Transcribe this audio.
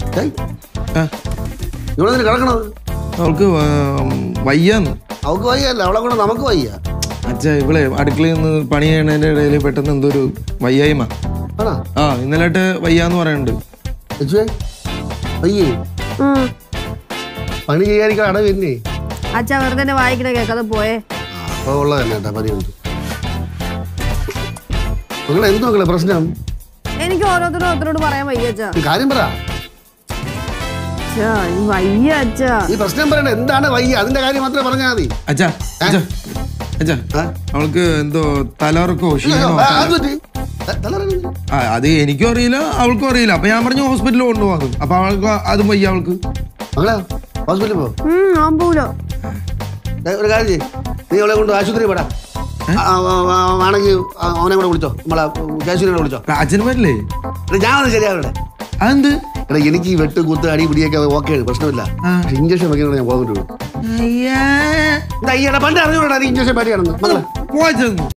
ഏയ്, ആ, ഇവിടെ നിന്ന് കിടക്കണത് അവൾക്ക് വ- വയ്യാന്ന് അവൾക്ക് വയ്യല്ല അവളെ കൊണ്ട് നമുക്ക് വയ്യ അച്ഛാ ഇവളെ അടുക്കളയിൽ നിന്ന് പണി ചെയ്യണതിന്റെ ഇടയിൽ പെട്ടെന്ന് എന്തോ ഒരു വയ്യായ്മ ആണോ ആ ഇന്നലായിട്ട് വയ്യാന്ന് പറയുന്നുണ്ട് ലച്ചുവേ വയ്യേ ഉം. പണി ചെയ്യാതിരിക്കാൻ അടവ് തന്നെ അച്ഛാ വെറുതെ എന്നെ വായിക്കണ കേൾക്കാതെ പോയേ അപ്പോൾ ഉള്ളത് തന്നെ കേട്ടോ പനിയുണ്ട് മകളെ എന്ത് മക്കളെ പ്രശ്നം എനിക്ക് ഓരോരുത്തരും ഓരോരുത്തരോട് പറയാൻ വയ്യ അച്ഛാ ഈ കാര്യം പറ അച്ഛാ ഈ വയ്യ അച്ഛാ ഈ പ്രശ്നം പറയണ്ട എന്താണ് വയ്യ അതിന്റെ കാര്യം മാത്രമേ പറഞ്ഞാൽ മതി അച്ഛാ അച്ഛാ അച്ഛാ ആ? അവൾക്ക് എന്തോ തലകറക്കോ അയ്യോ, ക്ഷീണോ ആ, അത് പറ്റി. ത- തലകറങ്ങുന്നു. ആ, അത് എനിക്കും അറിയില്ല അവൾക്കും അറിയില്ല അപ്പൊ ഞാൻ പറഞ്ഞു ഹോസ്പിറ്റലിൽ കൊണ്ടുപോകാം അപ്പൊ അവൾക്ക് അതും വയ്യ അവൾക്ക് മകളെ ഹോസ്പിറ്റലിൽ പോ ഉം ഞാൻ പോവില്ല ദേ, ഒരു കാര്യം ചെയ്യ്. നീ അവളെ കൊണ്ട് ആശുപത്രി പെടാ ആണെങ്കിൽ അവനെ കൂടെ വിളിച്ചോ നമ്മളെ കേശുവിനെ കൂടെ വിളിച്ചോ അച്ഛന് പറ്റില്ലേ എടാ, ഞാൻ ഒന്ന് ശരിയാവട്ടെ അതെന്ത് എടാ എനിക്ക് ഈ വെട്ട് കുത്ത് അടി പിടിയൊക്കെ ഓക്കെ പ്രശ്നമില്ല ആ. ഇഞ്ചക്ഷൻ വെക്കണം ഞാൻ പോകാൻ പറ്റുള്ളൂ അയ്യേ എന്താ ഈ പണ്ട് അറിഞ്ഞൂടാ ഇഞ്ചക്ഷൻ പറ്റിയാണെന്ന് മകളെ പോവാ